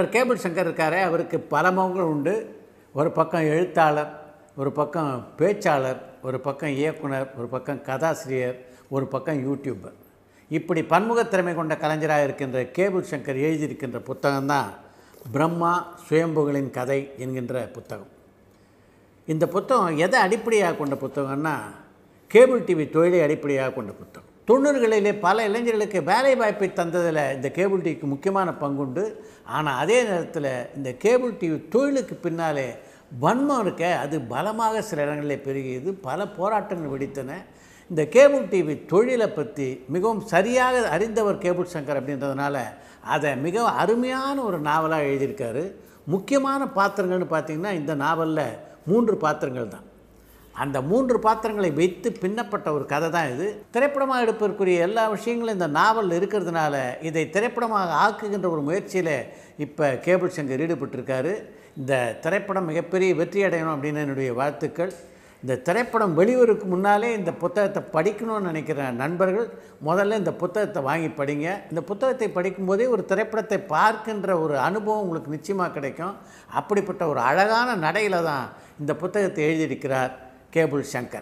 இயக்குனர் கேபிள் சங்கர் இருக்காரே அவருக்கு பல முகங்கள் உண்டு ஒரு பக்கம் எழுத்தாளர் ஒரு பக்கம் பேச்சாளர் ஒரு பக்கம் இயக்குனர் ஒரு பக்கம் கதாசிரியர் ஒரு பக்கம் யூடியூபர் இப்படி பன்முகத் திறமை கொண்ட கலைஞராக இருக்கின்ற கேபிள் சங்கர் எழுதியிருக்கின்ற புத்தகம்தான் பிரம்மா சுயம்புகளின் கதை என்கின்ற புத்தகம் இந்த புத்தகம் எதை அடிப்படையாக கொண்ட புத்தகம்னா கேபிள் டிவி தொழிலை அடிப்படையாக கொண்ட புத்தகம் தொண்ணூறுகளிலே பல இளைஞர்களுக்கு வேலை வாய்ப்பை தந்ததில் இந்த கேபிள் டிவிக்கு முக்கியமான பங்குண்டு ஆனால் அதே நேரத்தில் இந்த கேபிள் டிவி தொழிலுக்கு பின்னாலே வன்மம் இருக்க அது பலமாக சில இடங்களில் பெருகியது பல போராட்டங்கள் வெடித்தன இந்த கேபிள் டிவி தொழிலை பற்றி மிகவும் சரியாக அறிந்தவர் கேபிள் சங்கர் அப்படின்றதுனால அதை மிகவும் அருமையான ஒரு நாவலாக எழுதியிருக்காரு முக்கியமான பாத்திரங்கள்னு பார்த்தீங்கன்னா இந்த நாவலில் மூன்று பாத்திரங்கள் தான் அந்த மூன்று பாத்திரங்களை வைத்து பின்னப்பட்ட ஒரு கதை தான் இது திரைப்படமாக எடுப்பதற்குரிய எல்லா விஷயங்களும் இந்த நாவலில் இருக்கிறதுனால இதை திரைப்படமாக ஆக்குகின்ற ஒரு முயற்சியில் இப்போ கேபிள் சங்கர் ஈடுபட்டிருக்காரு இந்த திரைப்படம் மிகப்பெரிய வெற்றி அடையணும் அப்படின்னு என்னுடைய வாழ்த்துக்கள் இந்த திரைப்படம் வெளிவருக்கு முன்னாலே இந்த புத்தகத்தை படிக்கணும்னு நினைக்கிற நண்பர்கள் முதல்ல இந்த புத்தகத்தை வாங்கி படிங்க இந்த புத்தகத்தை படிக்கும்போதே ஒரு திரைப்படத்தை பார்க்கின்ற ஒரு அனுபவம் உங்களுக்கு நிச்சயமாக கிடைக்கும் அப்படிப்பட்ட ஒரு அழகான நடையில் தான் இந்த புத்தகத்தை எழுதியிருக்கிறார் கேபிள் சங்கர்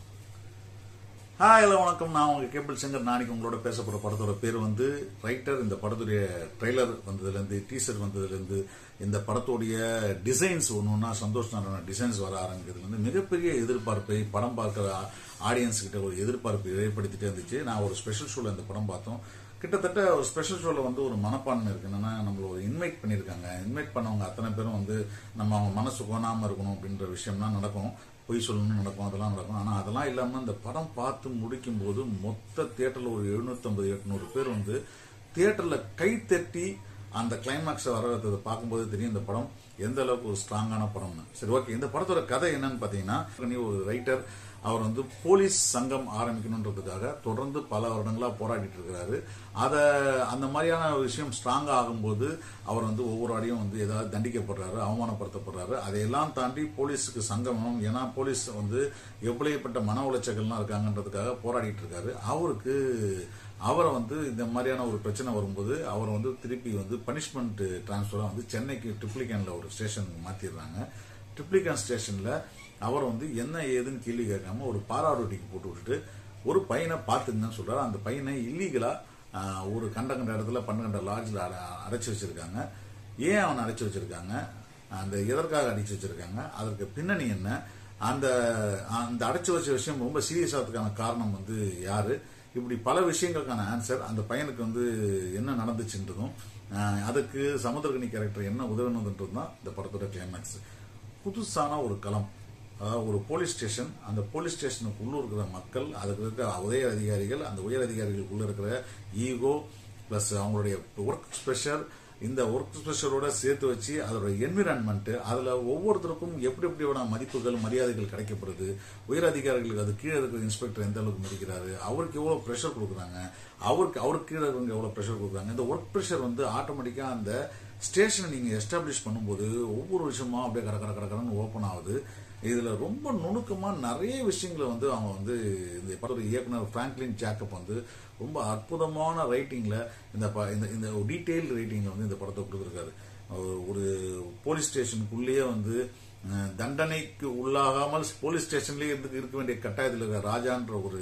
ஹாய் ஹலோ வணக்கம் நான் உங்க கேபிள் சங்கர் நாளைக்கு உங்களோட பேச போற படத்தோட பேர் வந்து ரைட்டர் இந்த படத்துடைய ட்ரெய்லர் வந்ததுலேருந்து டீசர் வந்ததுலேருந்து இந்த படத்துடைய டிசைன்ஸ் ஒன்று ஒன்றா சந்தோஷ் நாராயண டிசைன்ஸ் வர ஆரம்பிக்கிறதுலேருந்து மிகப்பெரிய எதிர்பார்ப்பை படம் பார்க்குற ஆடியன்ஸ் கிட்ட ஒரு எதிர்பார்ப்பை ஏற்படுத்திட்டே இருந்துச்சு நான் ஒரு ஸ்பெஷல் ஷோவில் இந்த படம் பார்த்தோம் கிட்டத்தட்ட ஒரு ஸ்பெஷல் ஷோவில் வந்து ஒரு மனப்பான்மை இருக்கு என்னன்னா நம்மள ஒரு இன்வைட் பண்ணியிருக்காங்க இன்வைட் பண்ணவங்க அத்தனை பேரும் வந்து நம்ம அவங்க மனசு கோணாமல் இருக்கணும் அப்படின்ற விஷயம்லாம் நடக்கும் பொய் சொல்லணும்னு நடக்கும் அதெல்லாம் நடக்கும் ஆனால் அதெல்லாம் இல்லாமல் இந்த படம் பார்த்து முடிக்கும் போது மொத்த தியேட்டரில் ஒரு எழுநூத்தம்பது எட்நூறு பேர் வந்து தியேட்டரில் கை தட்டி அந்த கிளைமாக்ஸை வரவேற்றதை பார்க்கும்போது தெரியும் இந்த படம் எந்த அளவுக்கு ஒரு ஸ்ட்ராங்கான படம்னு சரி ஓகே இந்த படத்தோட கதை என்னன்னு பார்த்தீங்கன்னா நீ ஒரு ரைட்டர் அவர் வந்து போலீஸ் சங்கம் ஆரம்பிக்கணுன்றதுக்காக தொடர்ந்து பல வருடங்களா போராடிட்டு இருக்கிறாரு அதை அந்த மாதிரியான ஒரு விஷயம் ஸ்ட்ராங் ஆகும்போது அவர் வந்து ஒவ்வொரு அடியும் வந்து ஏதாவது தண்டிக்கப்படுறாரு அவமானப்படுத்தப்படுறாரு அதையெல்லாம் தாண்டி போலீஸுக்கு சங்கமம் ஏன்னா போலீஸ் வந்து எப்படிப்பட்ட மன உளைச்சல்கள்லாம் இருக்காங்கன்றதுக்காக போராடிட்டு இருக்காரு அவருக்கு அவரை வந்து இந்த மாதிரியான ஒரு பிரச்சனை வரும்போது அவர் வந்து திருப்பி வந்து பனிஷ்மெண்ட் டிரான்ஸ்ஃபராக வந்து சென்னைக்கு ட்ரிப்ளிகேன்ல ஒரு ஸ்டேஷன் மாத்திடுறாங்க ட்ரிப்ளிகேன் ஸ்டேஷன்ல அவர் வந்து என்ன ஏதுன்னு கேள்வி கேட்காம ஒரு பாராடோட்டிக்கு போட்டு விட்டுட்டு ஒரு பையனை பார்த்துங்கன்னு சொல்றாரு அந்த பையனை இல்லீகலா ஒரு கண்ட கண்ட இடத்துல பன்னெண்டு லாட்ஜில் அடைச்சி வச்சிருக்காங்க ஏன் அவனை அடைச்சி வச்சிருக்காங்க அந்த எதற்காக அடைச்சி வச்சிருக்காங்க அதற்கு பின்னணி என்ன அந்த அந்த அடைச்சி வச்ச விஷயம் ரொம்ப சீரியஸ் ஆகிறதுக்கான காரணம் வந்து யாரு இப்படி பல விஷயங்களுக்கான ஆன்சர் அந்த பையனுக்கு வந்து என்ன நடந்துச்சுன்றதும் அஹ், அதுக்கு சமுத்திரகனி கேரக்டர் என்ன உதவினதுன்றதும் தான் இந்த படத்தோட கிளைமேக்ஸ் புதுசான ஒரு களம் அதாவது ஒரு போலீஸ் ஸ்டேஷன் அந்த போலீஸ் ஸ்டேஷனுக்கு உள்ள இருக்கிற மக்கள் அதுக்கு இருக்கிற உயர் அதிகாரிகள் அந்த உயர் அதிகாரிகளுக்குள்ள இருக்கிற ஈகோ பிளஸ் அவங்களுடைய ஒர்க் ஸ்பெஷர் இந்த ஒர்க் ஸ்பெஷரோட சேர்த்து வச்சு அதோட என்விரான்மெண்ட் அதுல ஒவ்வொருத்தருக்கும் எப்படி எப்படியான மதிப்புகள் மரியாதைகள் கிடைக்கப்படுது உயர் அதிகாரிகளுக்கு அது கீழே இருக்கிற இன்ஸ்பெக்டர் எந்த அளவுக்கு மதிக்கிறாரு அவருக்கு எவ்வளவு ப்ரெஷர் கொடுக்குறாங்க அவருக்கு அவருக்கு கீழே இருக்கிறவங்க எவ்வளவு ப்ரெஷர் கொடுக்குறாங்க இந்த ஒர்க் ப்ரெஷர் வந்து ஆட்டோமேட்டிக்கா அந்த ஸ்டேஷனை நீங்க எஸ்டாப்ளிஷ் பண்ணும்போது ஒவ்வொரு விஷயமா அப்படியே கட கட கடன்னு ஓப்பன் ஆகுது இதுல ரொம்ப நுணுக்கமா நிறைய விஷயங்களை வந்து அவங்க வந்து இந்த படத்தோட இயக்குனர் பிராங்க்லின் ஜாக்கப் வந்து ரொம்ப அற்புதமான ரைட்டிங்ல இந்த ப- இந்த இந்த டீடைல் ரைட்டிங்ல வந்து இந்த படத்தை கொடுத்துருக்காரு ஒரு- ஒரு போலீஸ் ஸ்டேஷனுக்குள்ளேயே வந்து அஹ், தண்டனைக்கு உள்ளாகாமல் போலீஸ் ஸ்டேஷன்லயே இருந்து இருக்க வேண்டிய கட்டாயத்தில் இருக்கிற ராஜான்ற ஒரு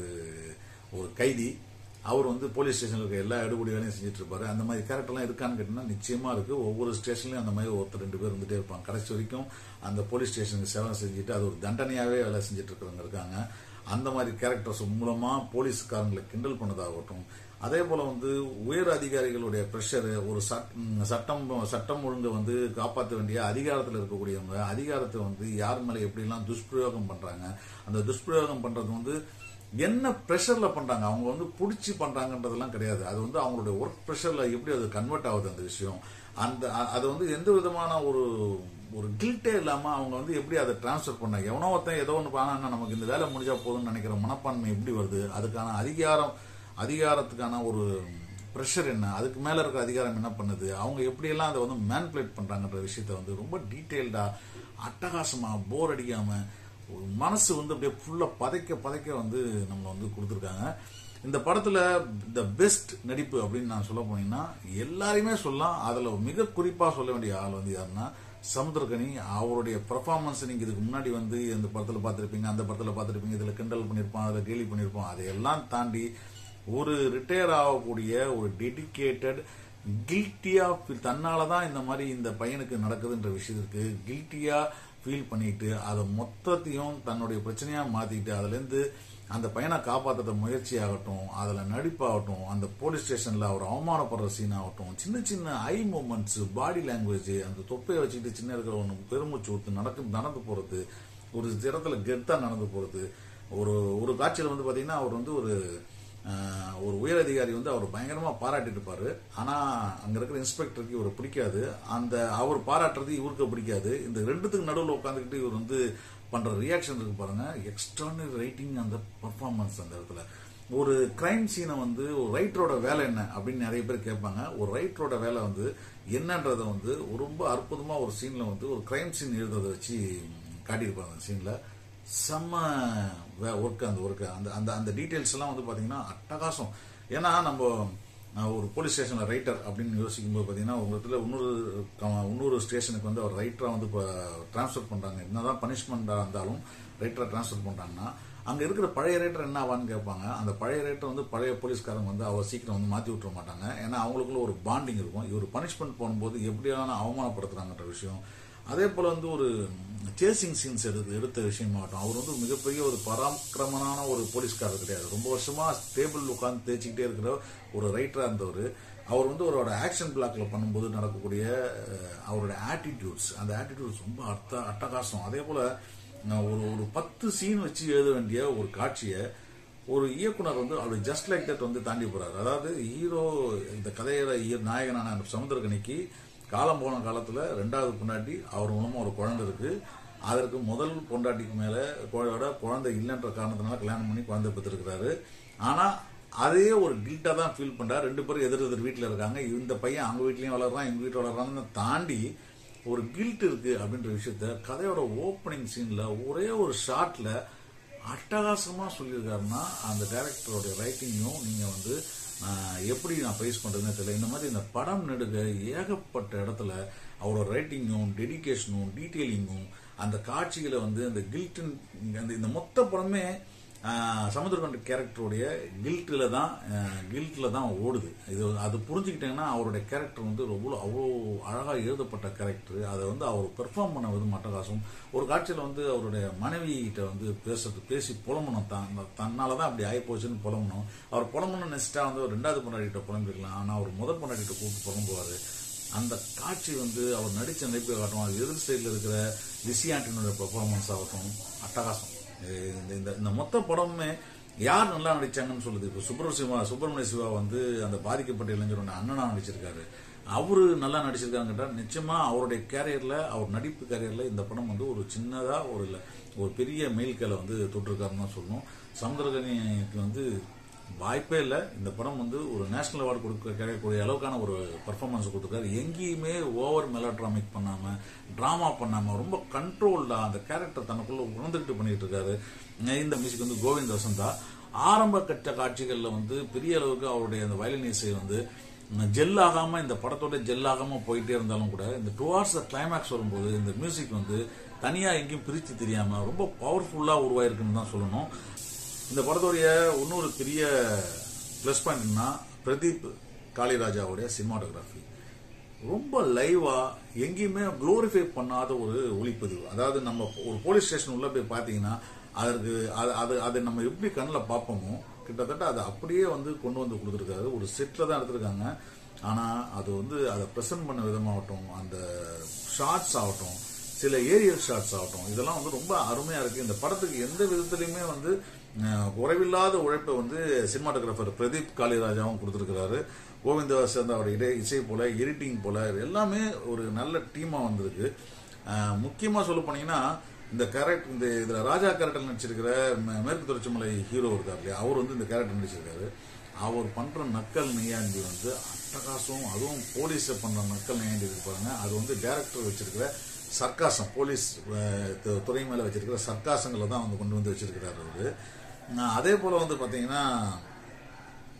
ஒரு கைதி அவர் வந்து போலீஸ் ஸ்டேஷன்ல இருக்க எல்லா எடுபடி வேலையும் செஞ்சுட்டு இருப்பாரு அந்த மாதிரி கேரக்டர்லாம் இருக்கான்னு கேட்டீங்கன்னா நிச்சயமா இருக்கு ஒவ்வொரு ஸ்டேஷன்லயும் அந்த மாதிரி ஒருத்தர் ரெண்டு பேர் வந்துட்டே இருப்பாங்க கடைசி வரைக்கும் அந்த போலீஸ் ஸ்டேஷனுக்கு சேவை செஞ்சுட்டு அது ஒரு தண்டனையாவே வேலை செஞ்சுட்டு இருக்கிறவங்க இருக்காங்க அந்த மாதிரி கேரக்டர்ஸ் மூலமா போலீஸ்காரங்களை கிண்டல் பண்ணதாகட்டும் அதே போல வந்து உயர் அதிகாரிகளுடைய பிரஷர் ஒரு சட்- ம், சட்டம் சட்டம் ஒழுங்கை வந்து காப்பாற்ற வேண்டிய அதிகாரத்தில் இருக்கக்கூடியவங்க அதிகாரத்தை வந்து யார் மேல எப்படிலாம் துஷ்பிரயோகம் பண்றாங்க அந்த துஷ்பிரயோகம் பண்றது வந்து என்ன ப்ரெஷர்ல பண்றாங்க அவங்க வந்து புடிச்சு பண்றாங்கன்றதெல்லாம் கிடையாது அது வந்து அவங்களுடைய ஒர்க் ப்ரெஷர்ல எப்படி அது கன்வெர்ட் ஆகுது அந்த விஷயம் அந்த அ- அது வந்து எந்த விதமான ஒரு ஒரு கில்ட்டே இல்லாம அவங்க வந்து எப்படி அதை டிரான்ஸ்ஃபர் பண்ணாங்க எவனோ ஒருத்தன் ஏதோ ஒன்று பண்ணா நமக்கு இந்த வேலை முடிஞ்சா போதும்னு நினைக்கிற மனப்பான்மை எப்படி வருது அதுக்கான அதிகாரம் அதிகாரத்துக்கான ஒரு ப்ரெஷர் என்ன அதுக்கு மேல இருக்க அதிகாரம் என்ன பண்ணுது அவங்க எப்படியெல்லாம் அதை வந்து மேன்பிளேட் பண்றாங்கன்ற விஷயத்த வந்து ரொம்ப டீட்டெயில்டா அட்டகாசமா போர் அடிக்காம ஒரு மனசு வந்து அப்படியே ஃபுல்லா பதைக்க பதைக்க வந்து நம்ம வந்து கொடுத்துருக்காங்க இந்த படத்துல த பெஸ்ட் நடிப்பு அப்படின்னு நான் சொல்ல போனீங்கன்னா எல்லாரையுமே சொல்லலாம் அதுல மிக குறிப்பா சொல்ல வேண்டிய ஆள் வந்து யாருன்னா சமுத்திரகனி அவருடைய பெர்ஃபார்மன்ஸ் நீங்க இதுக்கு முன்னாடி வந்து இந்த படத்துல பார்த்திருப்பீங்க அந்த படத்துல பார்த்திருப்பீங்க இதுல கிண்டல் பண்ணிருப்பான் அதுல கேலி பண்ணிருப்பான் அதையெல்லாம் தாண்டி ஒரு ரிட்டையர் ஆகக்கூடிய ஒரு டெடிகேட்டட் கில்ட்டியா தன்னால தான் இந்த மாதிரி இந்த பையனுக்கு நடக்குதுன்ற விஷயத்துக்கு கில்ட்டியா ஃபீல் பண்ணிட்டு அதை மொத்தத்தையும் தன்னுடைய பிரச்சனையா மாத்திட்டு அதுல இருந்து அந்த பையனை காப்பாற்றுற முயற்சி ஆகட்டும் அதுல நடிப்பாகட்டும் அந்த போலீஸ் ஸ்டேஷன்ல அவர் அவமானப்படுற சீன் ஆகட்டும் சின்ன சின்ன ஐ மூமெண்ட்ஸ் பாடி லாங்குவேஜ் அந்த தொப்பையை வச்சுக்கிட்டு சின்ன இருக்கிற ஒன்று பெருமூச்சு ஊத்து நடக்கு நடந்து போறது ஒரு இடத்துல கெத்தா நடந்து போறது ஒரு ஒரு காட்சியில் வந்து பாத்தீங்கன்னா அவர் வந்து ஒரு ஆஹ், ஒரு உயர் அதிகாரி வந்து அவர் பயங்கரமா பாராட்டிட்டு இருப்பாரு ஆனா அங்க இருக்கிற இன்ஸ்பெக்டருக்கு இவரை பிடிக்காது அந்த அவர் பாராட்டுறது இவருக்கு பிடிக்காது இந்த ரெண்டுத்துக்கு நடுவில் உட்காந்துக்கிட்டு இவர் வந்து பண்ற ரியாக்ஷன் இருக்கு பாருங்க எக்ஸ்ட்ரானரி ரைட்டிங் அந்த பர்ஃபார்மன்ஸ் அந்த இடத்துல ஒரு கிரைம் சீனை வந்து ஒரு ரைட்டரோட வேலை என்ன அப்படின்னு நிறைய பேர் கேட்பாங்க ஒரு ரைட்டரோட வேலை வந்து என்னன்றதை வந்து ரொம்ப அற்புதமா ஒரு சீன்ல வந்து ஒரு கிரைம் சீன் எழுதுறதை வச்சு காட்டியிருப்பாங்க அந்த சீன்ல செம்ம ஒர்க் அந்த ஒர்க் அந்த அந்த அந்த டீட்டெயில்ஸ் எல்லாம் வந்து பாத்தீங்கன்னா அட்டகாசம் ஏன்னா நம்ம அஹ், ஒரு போலீஸ் ஸ்டேஷன்ல ரைட்டர் அப்படின்னு யோசிக்கும் போது பாத்தீங்கன்னா ஒரு இடத்துல இன்னொரு க- இன்னொரு ஸ்டேஷனுக்கு வந்து அவர் ரைட்டரா வந்து டிரான்ஸ்ஃபர் பண்றாங்க என்னதான் பனிஷ்மெண்டா இருந்தாலும் ரைட்டரா டிரான்ஸ்ஃபர் பண்றாங்கன்னா அங்க இருக்கிற பழைய ரைட்டர் என்ன ஆவான்னு கேட்பாங்க அந்த பழைய ரைட்டர் வந்து பழைய போலீஸ்காரங்க வந்து அவர் சீக்கிரம் வந்து மாத்தி விட்டுற மாட்டாங்க ஏன்னா அவங்களுக்குள்ள ஒரு பாண்டிங் இருக்கும் இவர் பனிஷ்மெண்ட் போகும்போது எப்படியான அவமானப்படுத்துறாங்கன்ற விஷயம் அதே போல வந்து ஒரு சேசிங் சீன்ஸ் எடுத்து எடுத்த விஷயமாகட்டும் அவர் வந்து மிகப்பெரிய ஒரு பராக்கிரமனான ஒரு போலீஸ்காரர் கிடையாது ரொம்ப வருஷமா டேபிள் உட்கார்ந்து தேய்ச்சிக்கிட்டே இருக்கிற ஒரு ரைட்டரா இருந்தவர் அவர் வந்து அவரோட ஆக்ஷன் பிளாக்ல பண்ணும்போது நடக்கக்கூடிய அஹ், அவரோட ஆட்டிடியூட்ஸ் அந்த ஆட்டிடியூட்ஸ் ரொம்ப அர்த்த அட்டகாசம் அதே போல நான் ஒரு ஒரு பத்து சீன் வச்சு எழுத வேண்டிய ஒரு காட்சியை ஒரு இயக்குனர் வந்து அவர் ஜஸ்ட் லைக் தட் வந்து தாண்டி போறாரு அதாவது ஹீரோ இந்த கதையோட ஈ- நாயகனான சமுத்திரகனிக்கு காலம் போன காலத்துல ரெண்டாவது பொண்டாட்டி அவர் மூலமா ஒரு குழந்தை இருக்கு அதற்கு முதல் பொண்டாட்டிக்கு மேல குழந்தையோட குழந்தை இல்லைன்ற காரணத்தினால கல்யாணம் பண்ணி குழந்தை பெற்றிருக்கிறாரு ஆனா அதே ஒரு கில்ட்டா தான் ஃபீல் பண்றாரு ரெண்டு பேரும் எதிர் எதிர் வீட்டுல இருக்காங்க இந்த பையன் அவங்க வீட்லயும் வளர்றான் எங்க வீட்டுல வளர்றான்னு தாண்டி ஒரு கில்ட் இருக்கு அப்படின்ற விஷயத்த கதையோட ஓப்பனிங் சீன்ல ஒரே ஒரு ஷாட்ல அட்டகாசமா சொல்லியிருக்காருன்னா அந்த டைரக்டரோட ரைட்டிங்கும் நீங்க வந்து ஆஹ், எப்படி நான் ப்ரைஸ் பண்றதுன்னு தெரியல இந்த மாதிரி இந்த படம் நெடுக ஏகப்பட்ட இடத்துல அவரோட ரைட்டிங்கும் டெடிகேஷனும் டீட்டெயிலிங்கும் அந்த காட்சிகளை வந்து அந்த கில்ட்டின் அந்த இந்த மொத்த படமே சமுத்திரகண்ட கேரக்டருடைய கில்ட்டில் தான் கில்ட்டில் தான் ஓடுது இது அது புரிஞ்சுக்கிட்டீங்கன்னா அவருடைய கேரக்டர் வந்து ரொம்ப அவ்வளோ அழகாக எழுதப்பட்ட கேரக்டர் அதை வந்து அவர் பெர்ஃபார்ம் பண்ண விதம் அட்டகாசம் ஒரு காட்சியில் வந்து அவருடைய மனைவிகிட்ட வந்து பேசுறது பேசி புலம்பணும் தான் தன்னால தான் அப்படி ஆகிப்போச்சுன்னு புலம்பணும் அவர் புலம்பணும்னு நினைச்சிட்டா வந்து ஒரு ரெண்டாவது பொண்டாட்டிகிட்ட புலம்பிருக்கலாம் ஆனால் அவர் முதல் பொண்டாட்டிகிட்ட கூப்பிட்டு புலம்புவார் அந்த காட்சி வந்து அவர் நடிச்ச நடிப்பை காட்டும் அது எதிர் சைடில் இருக்கிற லிசி ஆண்டனோட பெர்ஃபார்மன்ஸ் ஆகட்டும் அட்டகாசம் இது- இந்த இந்த இந்த மொத்த படமுமே யார் நல்லா நடிச்சாங்கன்னு சொல்லுது இப்போ சுப்பிரமணிய சிவா சுப்பிரமணிய சிவா வந்து அந்த பாதிக்கப்பட்ட இளைஞரோட அண்ணனா நடிச்சிருக்காரு அவரு நல்லா நடிச்சிருக்காங்க கேட்டா நிச்சயமா அவருடைய கேரியர்ல அவர் நடிப்பு கேரியர்ல இந்த படம் வந்து ஒரு சின்னதா ஒரு இல்ல ஒரு பெரிய மெயில்கேல வந்து தொட்டிருக்காருன்னு தான் சொல்லணும் சமுத்திரகனிக்கு வந்து வாய்ப்பே இல்லை இந்த படம் வந்து ஒரு நேஷனல் அவார்டு கொடுக்க கிடைக்கக்கூடிய அளவுக்கான ஒரு பர்ஃபார்மன்ஸ் கொடுத்துருக்காரு எங்கேயுமே ஓவர் மெலோட்ராமிக் பண்ணாம டிராமா பண்ணாம ரொம்ப கண்ட்ரோல்டா அந்த கேரக்டர் தனக்குள்ள உணர்ந்துகிட்டு பண்ணிட்டு இருக்காரு இந்த மியூசிக் வந்து கோவிந்த் வசந்தா ஆரம்ப கட்ட காட்சிகள்ல வந்து பெரிய அளவுக்கு அவருடைய அந்த வயலின் இசை வந்து ஜெல் ஆகாம இந்த படத்தோட ஜெல் ஆகாம போயிட்டே இருந்தாலும் கூட இந்த டுவார்ட்ஸ் த கிளைமேக்ஸ் வரும்போது இந்த மியூசிக் வந்து தனியா எங்கேயும் பிரிச்சு தெரியாம ரொம்ப பவர்ஃபுல்லா உருவாயிருக்குன்னு தான் சொல்லணும் இந்த படத்துடைய இன்னொரு பெரிய ப்ளஸ் பாயிண்ட்னா பிரதீப் காளிராஜாவுடைய சினிமாட்டோகிராஃபி ரொம்ப லைவா எங்கேயுமே குளோரிஃபை பண்ணாத ஒரு ஒளிப்பதிவு அதாவது நம்ம ஒரு போலீஸ் ஸ்டேஷன் உள்ள போய் பார்த்தீங்கன்னா அதற்கு அது அது அதை நம்ம எப்படி கண்ணில் பார்ப்போமோ கிட்டத்தட்ட அதை அப்படியே வந்து கொண்டு வந்து கொடுத்துருக்காரு ஒரு செட்டில் தான் எடுத்திருக்காங்க ஆனால் அது வந்து அதை ப்ரெசென்ட் பண்ண விதமாகட்டும் அந்த ஷார்ட்ஸ் ஆகட்டும் சில ஏரியல் ஷாட்ஸ் ஆகட்டும் இதெல்லாம் வந்து ரொம்ப அருமையா இருக்கு இந்த படத்துக்கு எந்த விதத்திலையுமே வந்து அஹ், குறைவில்லாத உழைப்பை வந்து சினிமாட்டோகிராஃபர் பிரதீப் காளிராஜாவும் கொடுத்திருக்கிறாரு கோவிந்த சேர்ந்த அவர் இடை இசை போல எடிட்டிங் போல எல்லாமே ஒரு நல்ல டீமா வந்திருக்கு அஹ், முக்கியமா சொல்ல போனீங்கன்னா இந்த கேரக்டர் இந்த இதுல ராஜா கேரக்டர் நடிச்சிருக்கிற மே- மேற்கு தொடர்ச்சி மலை ஹீரோ இருக்கார் இல்லையா அவர் வந்து இந்த கேரக்டர் நடிச்சிருக்காரு அவர் பண்ற நக்கல் நெய்யாண்டி வந்து அட்டகாசம் அதுவும் போலீஸ் பண்ற நக்கல் நெய்யாண்டி இருக்கு பாருங்க அது வந்து டைரக்டர் வச்சிருக்கிற சர்க்காசம் போலீஸ் அஹ், து- துறை மேல வச்சிருக்கிற சர்க்காசங்களை தான் வந்து கொண்டு வந்து வச்சிருக்கிறாரு அவரு அஹ், அதே போல வந்து பாத்தீங்கன்னா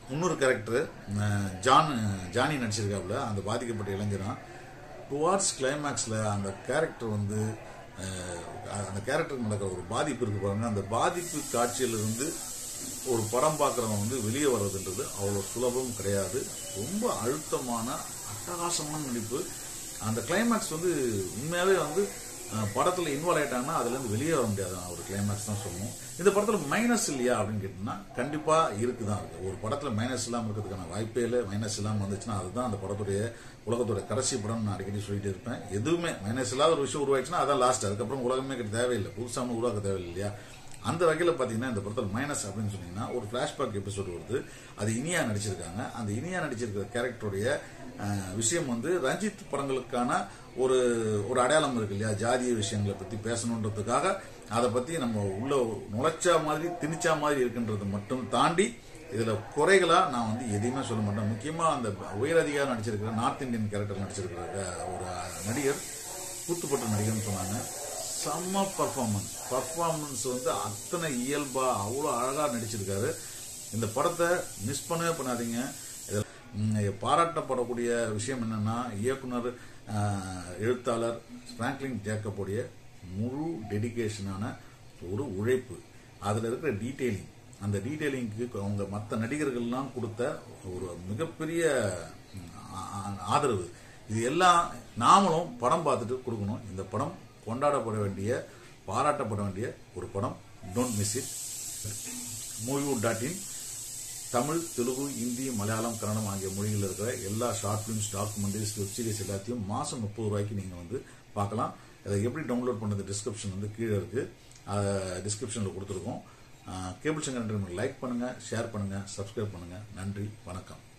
இன்னொரு கேரக்டர் ஜான் ஜானி நடிச்சிருக்காப்புல அந்த பாதிக்கப்பட்ட இளைஞரான் டுவார்ட்ஸ் கிளைமேக்ஸில் அந்த கேரக்டர் வந்து அஹ், அந்த கேரக்டருக்கு நடக்கிற ஒரு பாதிப்பு இருக்கு பாருங்க அந்த பாதிப்பு காட்சியிலிருந்து ஒரு படம் பார்க்குறவங்க வந்து வெளியே வர்றதுன்றது அவ்வளோ சுலபம் கிடையாது ரொம்ப அழுத்தமான அட்டகாசமான நடிப்பு அந்த கிளைமேக்ஸ் வந்து உண்மையாகவே வந்து அஹ், படத்துல இன்வால்வ் ஆயிட்டாங்கன்னா அதுல இருந்து வெளியே வர முடியாது நான் ஒரு கிளைமேக்ஸ் தான் சொல்லணும் இந்த படத்துல மைனஸ் இல்லையா அப்படின்னு கேட்டீங்கன்னா கண்டிப்பா இருக்குதான் இருக்கு ஒரு படத்துல மைனஸ் இல்லாம இருக்கிறதுக்கான வாய்ப்பே இல்லை மைனஸ் இல்லாம வந்துச்சுன்னா அதுதான் அந்த படத்துடைய உலகத்துடைய கடைசி படம் நான் அடிக்கடி சொல்லிட்டு இருப்பேன் எதுவுமே மைனஸ் இல்லாத ஒரு விஷயம் உருவாச்சுன்னா அதான் லாஸ்ட் அதுக்கப்புறம் உலகமே கிட்ட தேவையில்லை புதுசாக உருவாக்க தேவையில்லை இல்லையா அந்த வகையில் பார்த்தீங்கன்னா இந்த படத்தில் மைனஸ் அப்படின்னு சொன்னீங்கன்னா ஒரு ஃப்ளாஷ்பேக் எபிசோடு வருது அது இனியா நடிச்சிருக்காங்க அந்த இனியா நடிச்சிருக்கிற கேரக்டருடைய அஹ், விஷயம் வந்து ரஞ்சித் படங்களுக்கான ஒரு ஒரு அடையாளம் இருக்கு இல்லையா ஜாதிய விஷயங்களை பற்றி பேசணுன்றதுக்காக அதை பற்றி நம்ம உள்ள நுழைச்சா மாதிரி திணிச்சா மாதிரி இருக்குன்றது மட்டும் தாண்டி இதுல குறைகளா நான் வந்து எதையுமே சொல்ல மாட்டேன் முக்கியமா அந்த உயரதிகாரம் நடிச்சிருக்கிற நார்த் இந்தியன் கேரக்டர் நடிச்சிருக்கிற அஹ், ஒரு நடிகர் கூத்துப்பட்ட நடிகர்னு சொன்னாங்க செம்ம பர்ஃபார்மன்ஸ் பர்ஃபார்மன்ஸ் வந்து அத்தனை இயல்பா அவ்வளோ அழகா நடிச்சிருக்காரு இந்த படத்தை மிஸ் பண்ணவே பண்ணாதீங்க இதுல, ம், பாராட்டப்படக்கூடிய விஷயம் என்னன்னா இயக்குனர் அஹ், எழுத்தாளர் பிராங்க்லின் ஜேக்கப்புடைய முழு டெடிகேஷனான ஒரு உழைப்பு அதுல இருக்கிற டீட்டெயிலிங் அந்த டீட்டெயிலிங்க்கு அவங்க மற்ற நடிகர்கள்லாம் கொடுத்த ஒரு மிகப்பெரிய ம், ஆ- ஆ- ஆதரவு இது எல்லாம் நாமளும் படம் பார்த்துட்டு கொடுக்கணும் இந்த படம் கொண்டாடப்பட வேண்டிய பாராட்டப்பட வேண்டிய ஒரு படம் don't miss it moviewood dot in Tamil Telugu Hindi Malayalam Kannada ஆகிய மொழிகளில் இருக்கிற எல்லா short films documentaries web series எல்லாத்தையும் மாதம் முப்பது ரூபாய்க்கு நீங்கள் வந்து பார்க்கலாம் அதை எப்படி டவுன்லோட் பண்ணது டிஸ்கிரிப்ஷன் வந்து கீழே இருக்கு டிஸ்கிரிப்ஷனில் கொடுத்துருக்கோம் கேபிள் சங்கர் லைக் பண்ணுங்க ஷேர் பண்ணுங்க சப்ஸ்கிரைப் பண்ணுங்க நன்றி வணக்கம்